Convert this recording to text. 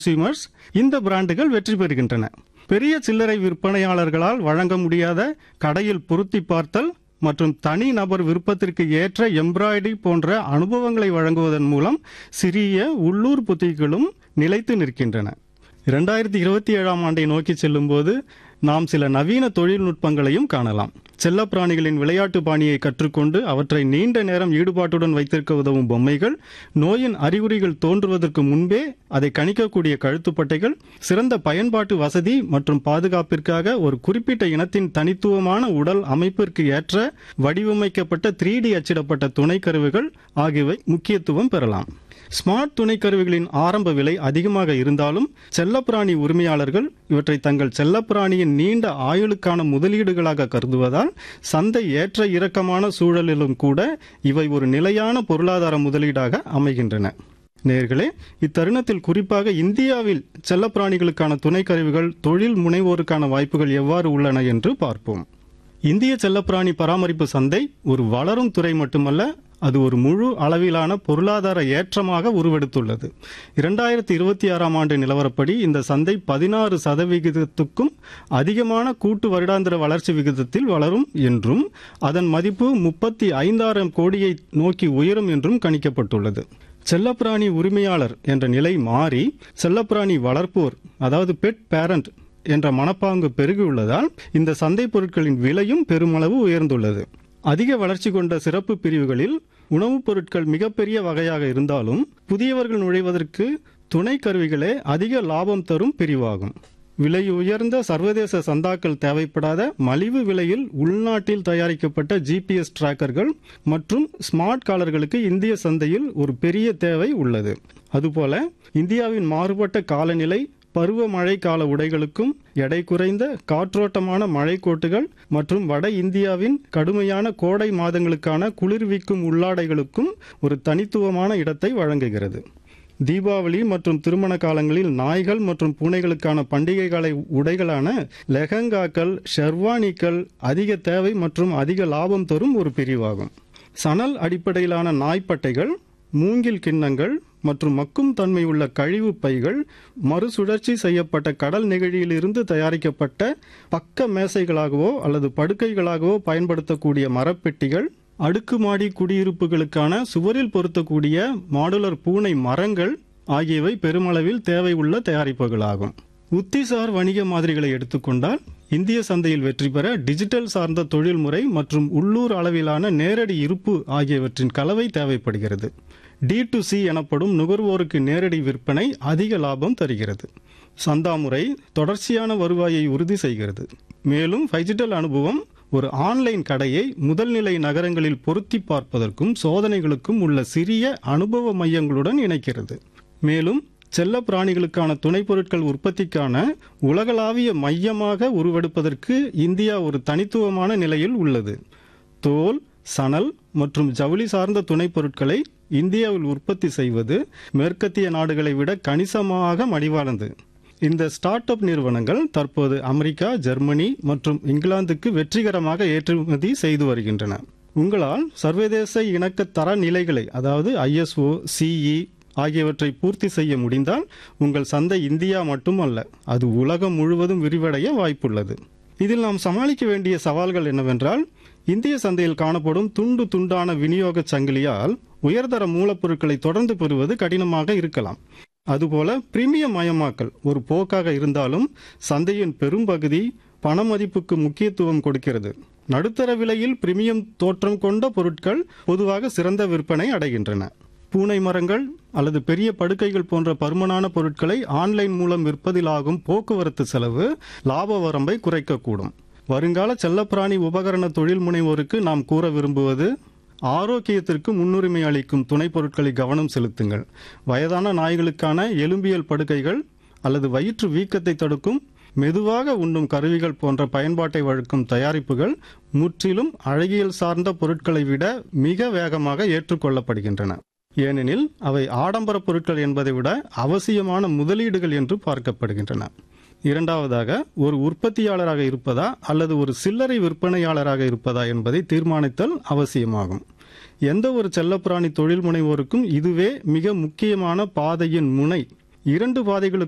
consumers இந்த பிராண்டுகள் வெற்றி பெறுகின்றன பெரிய சில்லறை விற்பனையாளர்களால் வழங்க முடியாத கடையில் பொருத்தி பார்த்தல் மற்றும் தனி நபர் விருப்பத்திற்கு ஏற்ற எம்ப்ராய்டரி போன்ற அனுபவங்களை வழங்குவதன் மூலம் சிறிய உள்ளூர் புத்திகளும் நிலைத்து நிற்கின்றன இரண்டாயிரத்தி இருபத்தி ஏழாம் ஆண்டை நோக்கி செல்லும்போது நாம் சில நவீன தொழில்நுட்பங்களையும் காணலாம் செல்லப்பிராணிகளின் விளையாட்டு பாணியை கற்றுக்கொண்டு அவற்றை நீண்ட நேரம் ஈடுபாட்டுடன் வைத்திருக்க உதவும் பொம்மைகள் நோயின் அறிகுறிகள் தோன்றுவதற்கு முன்பே அதை கணிக்கக்கூடிய கழுத்துப்பட்டைகள் சிறந்த பயன்பாட்டு வசதி மற்றும் பாதுகாப்பிற்காக ஒரு குறிப்பிட்ட இனத்தின் தனித்துவமான உடல் அமைப்பிற்கு ஏற்ற வடிவமைக்கப்பட்ட த்ரீ டி அச்சிடப்பட்ட துணைக்கருவிகள் ஆகியவை முக்கியத்துவம் பெறலாம் ஸ்மார்ட் துணைக்கருவிகளின் ஆரம்ப விலை அதிகமாக இருந்தாலும் செல்லப்பிராணி உரிமையாளர்கள் இவற்றை தங்கள் செல்லப்பிராணியின் நீண்ட ஆயுளுக்கான முதலீடுகளாக கருதுவதால் சந்தை ஏற்ற இறக்கமான சூழலிலும் கூட இவை ஒரு நிலையான பொருளாதார முதலீடாக அமைகின்றன நேர்களே இத்தருணத்தில் குறிப்பாக இந்தியாவில் செல்லப்பிராணிகளுக்கான துணைக்கருவிகள் தொழில் முனைவோருக்கான வாய்ப்புகள் எவ்வாறு உள்ளன என்று பார்ப்போம் இந்திய செல்லப்பிராணி பராமரிப்பு சந்தை ஒரு வளரும் துறை மட்டுமல்ல அது ஒரு முழு அளவிலான பொருளாதார ஏற்றமாக உருவெடுத்துள்ளது இரண்டாயிரத்தி இருபத்தி ஆறாம் ஆண்டு நிலவரப்படி இந்த சந்தை பதினாறு சதவிகிதத்துக்கும் அதிகமான கூட்டு வருடாந்திர வளர்ச்சி விகிதத்தில் வளரும் என்றும் அதன் மதிப்பு முப்பத்தி ஐந்தாயிரம் கோடியை நோக்கி உயரும் என்றும் கணிக்கப்பட்டுள்ளது செல்லப்பிராணி உரிமையாளர் என்ற நிலை மாறி செல்லப்பிராணி வளர்ப்போர் அதாவது பெட் பேரண்ட் என்ற மனப்பாங்கு பெருகியுள்ளதால் இந்த சந்தை பொருட்களின் விலையும் பெருமளவு உயர்ந்துள்ளது அதிக வளர்ச்சி கொண்ட சிறப்பு பிரிவுகளில் உணவுப் பொருட்கள் மிகப்பெரிய வகையாக இருந்தாலும் புதியவர்கள் நுழைவதற்கு துணை கருவிகளே அதிக லாபம் தரும் பிரிவாகும் விலை உயர்ந்த சர்வதேச சந்தாக்கள் தேவைப்படாத மலிவு விலையில் உள்நாட்டில் தயாரிக்கப்பட்ட ஜிபிஎஸ் டிராக்கர்கள் மற்றும் ஸ்மார்ட் காலர்களுக்கு இந்திய சந்தையில் ஒரு பெரிய தேவை உள்ளது அதுபோல இந்தியாவின் மாறுபட்ட காலநிலை பருவமழை கால உடைகளுக்கும் எடை குறைந்த காற்றோட்டமான மழைக்கோட்டுகள் மற்றும் வட இந்தியாவின் கடுமையான கோடை மாதங்களுக்கான குளிர்விக்கும் உள்ளாடைகளுக்கும் ஒரு தனித்துவமான இடத்தை வழங்குகிறது தீபாவளி மற்றும் திருமண காலங்களில் நாய்கள் மற்றும் பூனைகளுக்கான பண்டிகை கால உடைகளான லெஹங்காக்கள் ஷெர்வானிக்கள் அதிக தேவை மற்றும் அதிக லாபம் தரும் ஒரு பிரிவாகும் சணல் அடிப்படையிலான நாய்ப்பட்டைகள் மூங்கில் கிண்ணங்கள் மற்றும் மக்கும் தன்மை உள்ள கழிவு பைகள் மறுசுழற்சி செய்யப்பட்ட கடல் நெகிழியிலிருந்து தயாரிக்கப்பட்ட பக்க மேசைகளாகவோ அல்லது படுக்கைகளாகவோ பயன்படுத்தக்கூடிய மரப்பெட்டிகள் அடுக்குமாடி குடியிருப்புகளுக்கான சுவரில் பொருத்தக்கூடிய மாடுலர் பூனை மரங்கள் ஆகியவை பெருமளவில் தேவை உள்ள தயாரிப்புகளாகும் உத்திசார் வணிக மாதிரிகளை எடுத்துக்கொண்டால் இந்திய சந்தையில் வெற்றி பெற டிஜிட்டல் சார்ந்த தொழில்முறை மற்றும் உள்ளூர் அளவிலான நேரடி இருப்பு ஆகியவற்றின் கலவை தேவைப்படுகிறது டி டு சி எனப்படும் நுகர்வோருக்கு நேரடி விற்பனை அதிக லாபம் தருகிறது சந்தா முறை தொடர்ச்சியான வருவாயை உறுதி செய்கிறது மேலும் டிஜிட்டல் அனுபவம் ஒரு ஆன்லைன் கடையை முதல்நிலை நகரங்களில் பொருத்தி பார்ப்பதற்கும் சோதனைகளுக்கும் உள்ள சிறிய அனுபவ மையங்களுடன் இணைக்கிறது மேலும் செல்ல பிராணிகளுக்கான துணைப் பொருட்கள் உற்பத்திக்கான உலகளாவிய மையமாக உருவெடுப்பதற்கு இந்தியா ஒரு தனித்துவமான நிலையில் உள்ளது தோல் சணல் மற்றும் ஜவுளி சார்ந்த துணைப் பொருட்களை இந்தியாவில் உற்பத்தி செய்வது மேற்கத்திய நாடுகளை விட கணிசமாக மடிவானது இந்த ஸ்டார்ட் அப் நிறுவனங்கள் தற்போது அமெரிக்கா ஜெர்மனி மற்றும் இங்கிலாந்துக்கு வெற்றிகரமாக ஏற்றுமதி செய்து வருகின்றன உங்களால் சர்வதேச இணக்க தர நிலைகளை அதாவது ஐஎஸ்ஓ சிஇ ஆகியவற்றை பூர்த்தி செய்ய முடிந்தால் உங்கள் சந்தை இந்தியா மட்டுமல்ல அது உலகம் முழுவதும் விரிவடைய வாய்ப்புள்ளது இதில் நாம் சமாளிக்க வேண்டிய சவால்கள் என்னவென்றால் இந்திய சந்தையில் காணப்படும் துண்டு துண்டான விநியோக சங்கிலியால் உயர்தர மூலப்பொருட்களை தொடர்ந்து பெறுவது கடினமாக இருக்கலாம் அதுபோல பிரீமியம் மயமாக்கல் ஒரு போக்காக இருந்தாலும் சந்தையின் பெரும்பகுதி பண மதிப்புக்கு முக்கியத்துவம் கொடுக்கிறது நடுத்தர விலையில் பிரீமியம் தோற்றம் கொண்ட பொருட்கள் பொதுவாக சிறந்த விற்பனை அடைகின்றன பூனை மரங்கள் அல்லது பெரிய படுக்கைகள் போன்ற பருமனான பொருட்களை ஆன்லைன் மூலம் விற்பதில் ஆகும் போக்குவரத்து செலவு லாப வரம்பை குறைக்கக்கூடும் வருங்கால செல்லப்பிராணி உபகரண தொழில் முனைவோருக்கு நாம் கூற விரும்புவது ஆரோக்கியத்திற்கு முன்னுரிமை அளிக்கும் துணைப் பொருட்களை கவனம் செலுத்துங்கள் வயதான நாய்களுக்கான எலும்பியல் படுக்கைகள் அல்லது வயிற்று வீக்கத்தை தடுக்கும் மெதுவாக உண்ணும் கருவிகள் போன்ற பயன்பாட்டை வழக்கும் தயாரிப்புகள் முற்றிலும் அழகியல் சார்ந்த பொருட்களை விட மிக வேகமாக ஏற்றுக்கொள்ளப்படுகின்றன ஏனெனில் அவை ஆடம்பர பொருட்கள் என்பதை விட அவசியமான முதலீடுகள் என்று பார்க்கப்படுகின்றன இரண்டாவதாக ஒரு உற்பத்தியாளராக இருப்பதா அல்லது ஒரு சில்லறை விற்பனையாளராக இருப்பதா என்பதை தீர்மானித்தல் அவசியமாகும் எந்த ஒரு செல்லப்பிராணி தொழில் முனைவோருக்கும் இதுவே மிக முக்கியமான பாதையின் முனை இரண்டு பாதைகளுக்கு